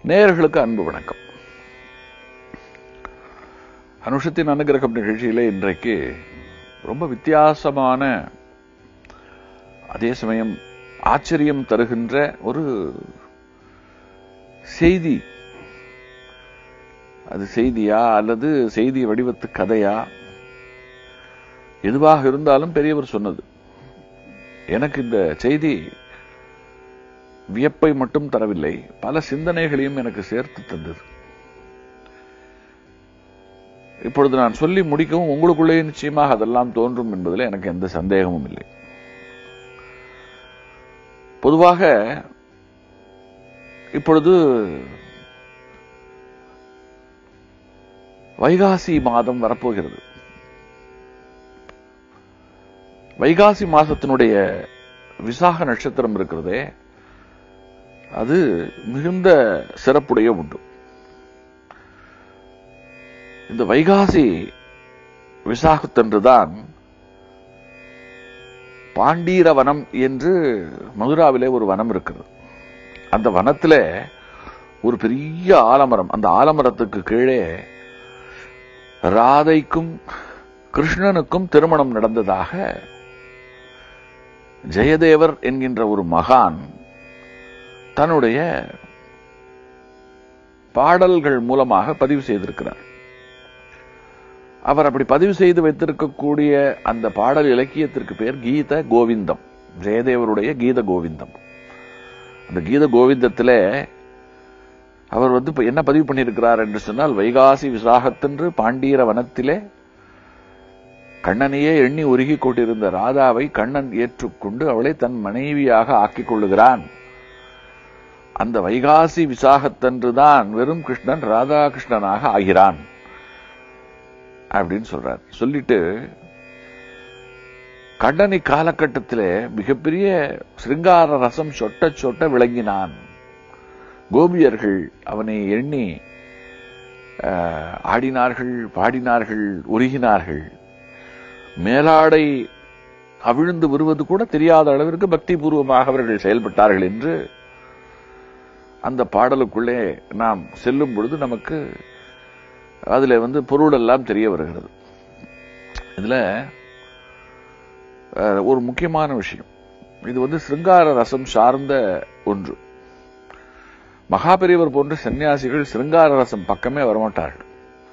நேயர்களுக்கு அன்பு வணக்கம் அனுஷத்தின் அனுகிரகம் நிகழ்ச்சியிலே இன்றைக்கு ரொம்ப வித்தியாசமான அதே சமயம் ஆச்சரியம் தருகின்ற ஒரு செய்தி அது செய்தியா அல்லது செய்தி வடிவத்து கதையா எதுவாக இருந்தாலும் பெரியவர் சொன்னது எனக்கு இந்த செய்தி வியப்பை மட்டும் தரவில்லை பல சிந்தனைகளையும் எனக்கு சேர்த்து தந்தது இப்பொழுது நான் சொல்லி முடிக்கவும் உங்களுக்குள்ளே நிச்சயமாக அதெல்லாம் தோன்றும் என்பதில் எனக்கு எந்த சந்தேகமும் இல்லை பொதுவாக இப்பொழுது வைகாசி மாதம் வரப்போகிறது வைகாசி மாசத்தினுடைய விசாக நட்சத்திரம் இருக்கிறதே அது மிகுந்த சிறப்புடைய உண்டு இந்த வைகாசி விசாகத்தன்றுதான் பாண்டீர வனம் என்று மதுராவிலே ஒரு வனம் இருக்கிறது அந்த வனத்திலே ஒரு பெரிய ஆலமரம் அந்த ஆலமரத்துக்கு கீழே ராதைக்கும் கிருஷ்ணனுக்கும் திருமணம் நடந்ததாக ஜெயதேவர் என்கின்ற ஒரு மகான் தன்னுடைய பாடல்கள் மூலமாக பதிவு செய்திருக்கிறார் அவர் அப்படி பதிவு செய்து வைத்திருக்கக்கூடிய அந்த பாடல் இலக்கியத்திற்கு பேர் கீத கோவிந்தம் ஜெயதேவருடைய கீத கோவிந்தம் அந்த கீத கோவிந்தத்திலே அவர் வந்து இப்ப என்ன பதிவு பண்ணியிருக்கிறார் என்று சொன்னால் வைகாசி விசாகத்தன்று பாண்டீர வனத்திலே கண்ணனையே எண்ணி உருகிக் கொண்டிருந்த ராதாவை கண்ணன் ஏற்றுக்கொண்டு அவளை தன் மனைவியாக ஆக்கிக் கொள்ளுகிறான் அந்த வைகாசி விசாகத்தன்றுதான் வெறும் கிருஷ்ணன் ராதாகிருஷ்ணனாக ஆகிறான் அப்படின்னு சொல்றார் சொல்லிட்டு கண்ணனி காலகட்டத்திலே மிகப்பெரிய சிருங்கார ரசம் சொட்ட சொட்ட விளங்கினான் கோபியர்கள் அவனை எண்ணி ஆடினார்கள் பாடினார்கள் உருகினார்கள் மேலாடை அவிழ்ந்து வருவது கூட தெரியாத அளவிற்கு பக்தி பூர்வமாக அவர்கள் செயல்பட்டார்கள் என்று அந்த பாடலுக்குள்ளே நாம் செல்லும் பொழுது நமக்கு அதுல வந்து பொருள் எல்லாம் தெரிய வருகிறது இதுல ஒரு முக்கியமான விஷயம் இது வந்து சிருங்கார ரசம் சார்ந்த ஒன்று மகாபெரியவர் போன்ற சன்னியாசிகள் சிருங்கார ரசம் பக்கமே வரமாட்டார்கள்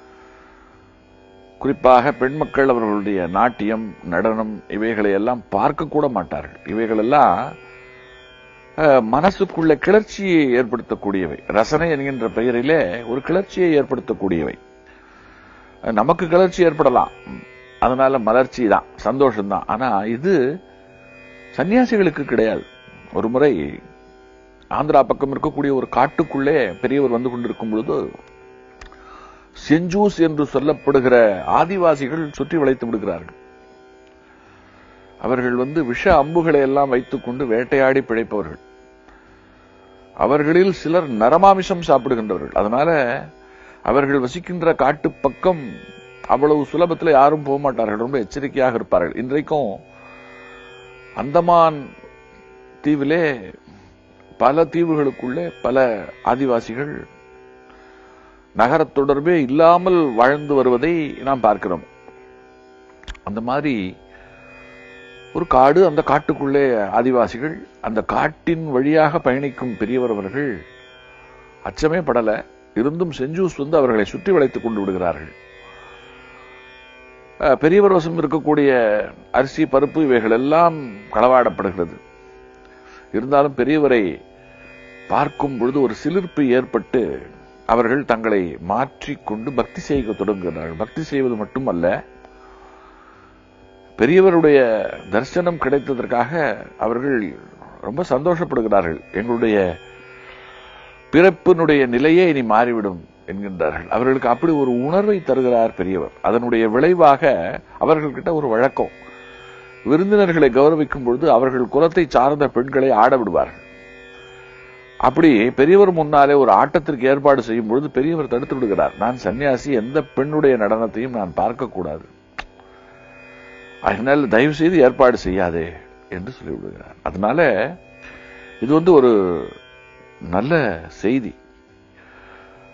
குறிப்பாக பெண் மக்கள் அவர்களுடைய நாட்டியம் நடனம் இவைகளை எல்லாம் பார்க்க கூட மாட்டார்கள் இவைகளெல்லாம் மனசுக்குள்ள கிளர்ச்சியை ஏற்படுத்தக்கூடியவை ரசனை என்கின்ற பெயரிலே ஒரு கிளர்ச்சியை ஏற்படுத்தக்கூடியவை நமக்கு கிளர்ச்சி ஏற்படலாம் அதனால மலர்ச்சி தான் சந்தோஷம் தான் ஆனா இது சன்னியாசிகளுக்கு கிடையாது ஒரு முறை ஆந்திரா பக்கம் இருக்கக்கூடிய ஒரு காட்டுக்குள்ளே பெரியவர் வந்து கொண்டிருக்கும் பொழுது செஞ்சூஸ் என்று சொல்லப்படுகிற ஆதிவாசிகள் சுற்றி வளைத்து விடுகிறார்கள் அவர்கள் வந்து விஷ அம்புகளை எல்லாம் வைத்துக் கொண்டு வேட்டையாடி பிழைப்பவர்கள் அவர்களில் சிலர் நரமாமிசம் சாப்பிடுகின்றவர்கள் அதனால அவர்கள் வசிக்கின்ற காட்டு பக்கம் அவ்வளவு சுலபத்தில் யாரும் போக மாட்டார்கள் ரொம்ப எச்சரிக்கையாக இருப்பார்கள் இன்றைக்கும் அந்தமான் தீவிலே பல தீவுகளுக்குள்ளே பல ஆதிவாசிகள் நகர தொடர்பே இல்லாமல் வாழ்ந்து வருவதை நாம் பார்க்கிறோம் அந்த மாதிரி ஒரு காடு அந்த காட்டுக்குள்ளே ஆதிவாசிகள் அந்த காட்டின் வழியாக பயணிக்கும் பெரியவர் அவர்கள் அச்சமே படல இருந்தும் செஞ்சூஸ் வந்து அவர்களை சுற்றி வளைத்துக் கொண்டு விடுகிறார்கள் பெரியவர் வசம் இருக்கக்கூடிய அரிசி பருப்பு இவைகள் எல்லாம் களவாடப்படுகிறது இருந்தாலும் பெரியவரை பார்க்கும் பொழுது ஒரு சிலிர்ப்பு ஏற்பட்டு அவர்கள் தங்களை மாற்றிக்கொண்டு பக்தி செய்ய தொடங்குகிறார்கள் பக்தி செய்வது மட்டுமல்ல பெரியவருடைய தரிசனம் கிடைத்ததற்காக அவர்கள் ரொம்ப சந்தோஷப்படுகிறார்கள் எங்களுடைய பிறப்பினுடைய நிலையே இனி மாறிவிடும் என்கின்றார்கள் அவர்களுக்கு அப்படி ஒரு உணர்வை தருகிறார் பெரியவர் அதனுடைய விளைவாக அவர்கள்கிட்ட ஒரு வழக்கம் விருந்தினர்களை கௌரவிக்கும் பொழுது அவர்கள் குலத்தை சார்ந்த பெண்களை ஆட விடுவார்கள் அப்படி பெரியவர் முன்னாலே ஒரு ஆட்டத்திற்கு ஏற்பாடு செய்யும் பொழுது பெரியவர் தடுத்து விடுகிறார் நான் சன்னியாசி எந்த பெண்ணுடைய நடனத்தையும் நான் பார்க்க கூடாது அதனால தயவு செய்து ஏற்பாடு செய்யாதே என்று சொல்லிவிடுகிறார் அதனால இது வந்து ஒரு நல்ல செய்தி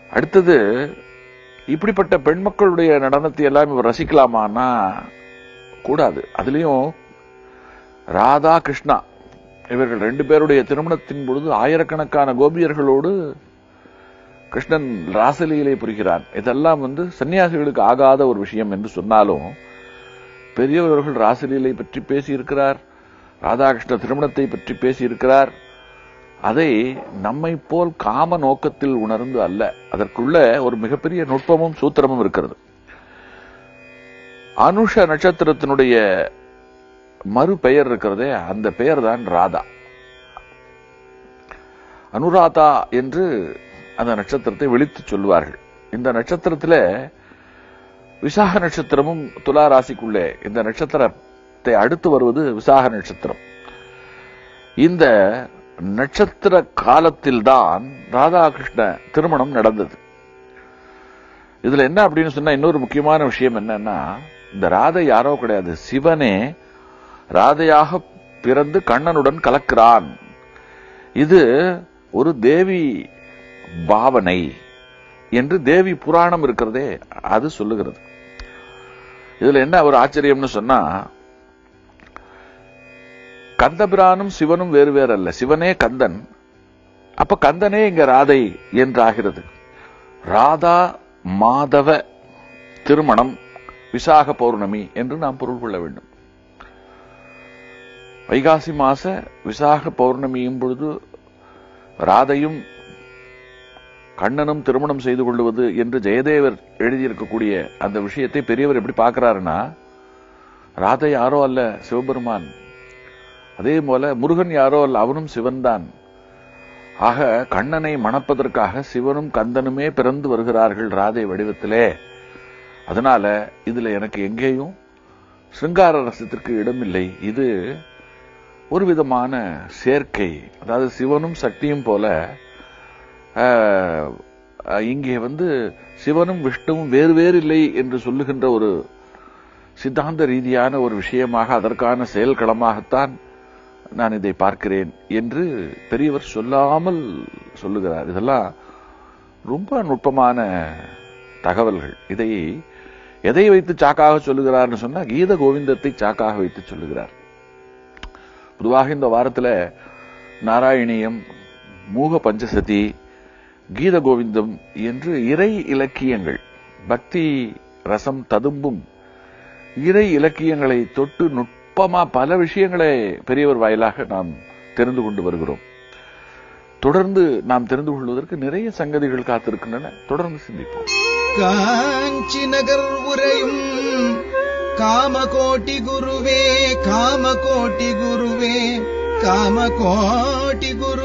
அடுத்தது இப்படிப்பட்ட பெண் மக்களுடைய நடனத்தை எல்லாம் இவர் ரசிக்கலாமான்னா கூடாது அதுலயும் ராதா கிருஷ்ணா இவர்கள் ரெண்டு பேருடைய திருமணத்தின் பொழுது ஆயிரக்கணக்கான கோபியர்களோடு கிருஷ்ணன் ராசலீலை புரிகிறான் இதெல்லாம் வந்து சன்னியாசிகளுக்கு ஆகாத ஒரு விஷயம் என்று சொன்னாலும் பெரியவர்கள் ராசலீலை பற்றி பேசியிருக்கிறார் ராதாகிருஷ்ண திருமணத்தை பற்றி பேசியிருக்கிறார் அதை நம்மை போல் காம நோக்கத்தில் உணர்ந்து அல்ல அதற்குள்ள ஒரு மிகப்பெரிய நுட்பமும் சூத்திரமும் இருக்கிறது அனுஷ நட்சத்திரத்தினுடைய மறு பெயர் இருக்கிறதே அந்த பெயர் தான் ராதா அனுராதா என்று அந்த நட்சத்திரத்தை விழித்து சொல்வார்கள் இந்த நட்சத்திரத்துல விசாக நட்சத்திரமும் துலா ராசிக்குள்ளே இந்த நட்சத்திரத்தை அடுத்து வருவது விசாக நட்சத்திரம் இந்த நட்சத்திர காலத்தில்தான் ராதாகிருஷ்ண திருமணம் நடந்தது இதுல என்ன அப்படின்னு சொன்னா இன்னொரு முக்கியமான விஷயம் என்னன்னா இந்த ராதை யாரோ கிடையாது சிவனே ராதையாக பிறந்து கண்ணனுடன் கலக்கிறான் இது ஒரு தேவி பாவனை என்று தேவி புராணம் இருக்கிறதே அது சொல்லுகிறது இதுல என்ன ஒரு ஆச்சரியம்னு சொன்னா கந்தபிரானும் சிவனும் வேறு வேறு அல்ல சிவனே கந்தன் அப்ப கந்தனே இங்க ராதை என்றாகிறது ராதா மாதவ திருமணம் விசாக பௌர்ணமி என்று நாம் பொருள் கொள்ள வேண்டும் வைகாசி மாச விசாக பௌர்ணமியும் பொழுது ராதையும் கண்ணனும் திருமணம் செய்து கொள்வது என்று ஜெயதேவர் எழுதியிருக்கக்கூடிய அந்த விஷயத்தை பெரியவர் எப்படி பார்க்கிறாருன்னா ராதை யாரோ அல்ல சிவபெருமான் அதே போல முருகன் யாரோ அல்ல அவனும் சிவன்தான் ஆக கண்ணனை மணப்பதற்காக சிவனும் கந்தனுமே பிறந்து வருகிறார்கள் ராதை வடிவத்திலே அதனால இதுல எனக்கு எங்கேயும் சிருங்கார ரசத்திற்கு இடமில்லை இது ஒரு விதமான சேர்க்கை அதாவது சிவனும் சக்தியும் போல ஆஹ், இங்கே வந்து சிவனும் விஷ்ணுவும் வேறு வேறு இல்லை என்று சொல்லுகின்ற ஒரு சித்தாந்த ரீதியான ஒரு விஷயமாக அதற்கான செயல்களமாகத்தான் நான் இதை பார்க்கிறேன் என்று பெரியவர் சொல்லாமல் சொல்லுகிறார் இதெல்லாம் ரொம்ப நுட்பமான தகவல்கள் இதை எதை வைத்து சாக்காக சொல்லுகிறார்னு சொன்னா கீத கோவிந்தத்தை சாக்காக வைத்து சொல்லுகிறார் பொதுவாக இந்த வாரத்துல நாராயணியம் மூக பஞ்சசதி கீத கோவிந்தம் என்று இறை இலக்கியங்கள் பக்தி ரசம் ததும்பும் இறை இலக்கியங்களை தொட்டு நுட்பமா பல விஷயங்களை பெரியவர் வாயிலாக நாம் தெரிந்து கொண்டு வருகிறோம் தொடர்ந்து நாம் தெரிந்து கொள்வதற்கு நிறைய சங்கதிகள் காத்திருக்கின்றன தொடர்ந்து சிந்திப்போம் காஞ்சி நகர் உரையும் காமகோட்டி குருவே காமகோட்டி குருவே காமகோட்டி குரு